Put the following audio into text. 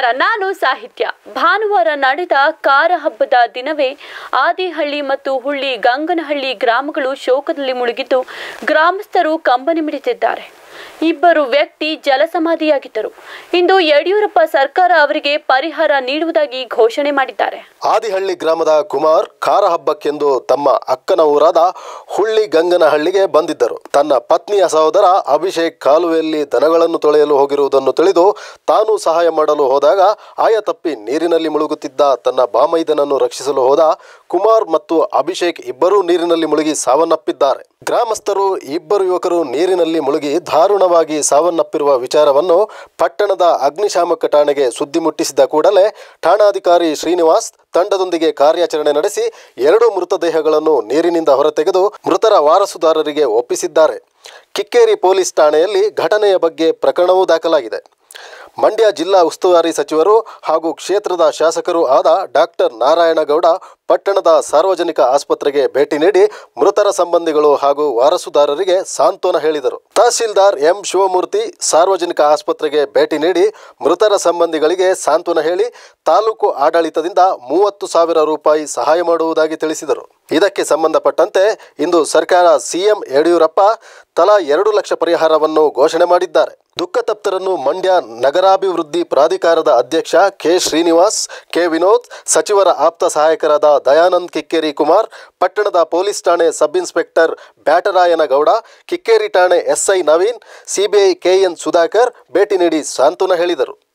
ನಮಸ್ಕಾರ ನಾನು ಸಾಹಿತ್ಯ ಭಾನುವಾರ ನಡೆದ ಕಾರ ಹಬ್ಬದ ದಿನವೇ ಆದಿಹಳ್ಳಿ ಮತ್ತು ಹುಳ್ಳಿ ಗಂಗನಹಳ್ಳಿ ಗ್ರಾಮಗಳು ಶೋಕದಲ್ಲಿ ಮುಳುಗಿದ್ದು ಗ್ರಾಮಸ್ಥರು ಕಂಬನಿ ಮಿಡಿದಿದ್ದಾರೆ ಇಬ್ಬರು ವ್ಯಕ್ತಿ ಜಲಸಮಾಧಿಯಾಗಿದ್ದರು ಇಂದು ಯಡಿಯೂರಪ್ಪ ಸರ್ಕಾರ ಅವರಿಗೆ ಪರಿಹಾರ ನೀಡುವುದಾಗಿ ಘೋಷಣೆ ಮಾಡಿದ್ದಾರೆ ಆದಿಹಳ್ಳಿ ಗ್ರಾಮದ ಕುಮಾರ್ ಕಾರ ಹಬ್ಬಕ್ಕೆಂದು ತಮ್ಮ ಅಕ್ಕನ ಊರಾದ ಹುಳ್ಳಿ ಗಂಗನಹಳ್ಳಿಗೆ ಬಂದಿದ್ದರು ತನ್ನ ಪತ್ನಿಯ ಸಹೋದರ ಅಭಿಷೇಕ್ ಕಾಲುವೆಯಲ್ಲಿ ದನಗಳನ್ನು ತೊಳೆಯಲು ಹೋಗಿರುವುದನ್ನು ತಿಳಿದು ತಾನು ಸಹಾಯ ಮಾಡಲು ಹೋದಾಗ ಆಯ ತಪ್ಪಿ ನೀರಿನಲ್ಲಿ ಮುಳುಗುತ್ತಿದ್ದ ತನ್ನ ಬಾಮೈದನನ್ನು ರಕ್ಷಿಸಲು ಹೋದ ಕುಮಾರ್ ಮತ್ತು ಅಭಿಷೇಕ್ ಇಬ್ಬರೂ ನೀರಿನಲ್ಲಿ ಮುಳುಗಿ ಸಾವನ್ನಪ್ಪಿದ್ದಾರೆ ಗ್ರಾಮಸ್ಥರು ಇಬ್ಬರು ಯುವಕರು ನೀರಿನಲ್ಲಿ ಮುಳುಗಿ ದಾರುಣವಾಗಿ ಸಾವನ್ನಪ್ಪಿರುವ ವಿಚಾರವನ್ನು ಪಟ್ಟಣದ ಅಗ್ನಿಶಾಮಕ ಠಾಣೆಗೆ ಸುದ್ದಿ ಮುಟ್ಟಿಸಿದ ಕೂಡಲೇ ಠಾಣಾಧಿಕಾರಿ ಶ್ರೀನಿವಾಸ್ ತಂಡದೊಂದಿಗೆ ಕಾರ್ಯಾಚರಣೆ ನಡೆಸಿ ಎರಡು ಮೃತದೇಹಗಳನ್ನು ನೀರಿನಿಂದ ಹೊರತೆಗೆದು ಮೃತರ ವಾರಸುದಾರರಿಗೆ ಒಪ್ಪಿಸಿದ್ದಾರೆ ಕಿಕ್ಕೇರಿ ಪೊಲೀಸ್ ಠಾಣೆಯಲ್ಲಿ ಘಟನೆಯ ಬಗ್ಗೆ ಪ್ರಕರಣವೂ ದಾಖಲಾಗಿದೆ ಮಂಡ್ಯ ಜಿಲ್ಲಾ ಉಸ್ತುವಾರಿ ಸಚಿವರು ಹಾಗೂ ಕ್ಷೇತ್ರದ ಶಾಸಕರೂ ಆದ ಡಾಕ್ಟರ್ ನಾರಾಯಣಗೌಡ ಪಟ್ಟಣದ ಸಾರ್ವಜನಿಕ ಆಸ್ಪತ್ರೆಗೆ ಭೇಟಿ ನೀಡಿ ಮೃತರ ಸಂಬಂಧಿಗಳು ಹಾಗೂ ವಾರಸುದಾರರಿಗೆ ಸಾಂತ್ವನ ಹೇಳಿದರು ತಹಸೀಲ್ದಾರ್ ಎಂ ಶಿವಮೂರ್ತಿ ಸಾರ್ವಜನಿಕ ಆಸ್ಪತ್ರೆಗೆ ಭೇಟಿ ನೀಡಿ ಮೃತರ ಸಂಬಂಧಿಗಳಿಗೆ ಸಾಂತ್ವನ ಹೇಳಿ ತಾಲೂಕು ಆಡಳಿತದಿಂದ ಮೂವತ್ತು ಸಾವಿರ ರೂಪಾಯಿ ಸಹಾಯ ಮಾಡುವುದಾಗಿ ತಿಳಿಸಿದರು ಇದಕ್ಕೆ ಸಂಬಂಧಪಟ್ಟಂತೆ ಇಂದು ಸರ್ಕಾರ ಸಿಎಂ ಯಡಿಯೂರಪ್ಪ ತಲಾ ಎರಡು ಲಕ್ಷ ಪರಿಹಾರವನ್ನು ಘೋಷಣೆ ಮಾಡಿದ್ದಾರೆ ದುಃಖತಪ್ತರನ್ನು ಮಂಡ್ಯ ನಗರಾಭಿವೃದ್ಧಿ ಪ್ರಾಧಿಕಾರದ ಅಧ್ಯಕ್ಷ ಕೆ ಶ್ರೀನಿವಾಸ್ ಕೆ ವಿನೋದ್ ಸಚಿವರ ಆಪ್ತ ಸಹಾಯಕರಾದ ದಯಾನಂದ್ ಕಿಕ್ಕೇರಿ ಕುಮಾರ್ ಪಟ್ಟಣದ ಪೊಲೀಸ್ ಠಾಣೆ ಸಬ್ ಇನ್ಸ್ಪೆಕ್ಟರ್ ಬ್ಯಾಟರಾಯನಗೌಡ ಕಿಕ್ಕೇರಿ ಠಾಣೆ SI Naveen CBI KN Sudhakar ಭೇಟಿ ನೀಡಿ ಸಾಂತ್ವನ ಹೇಳಿದರು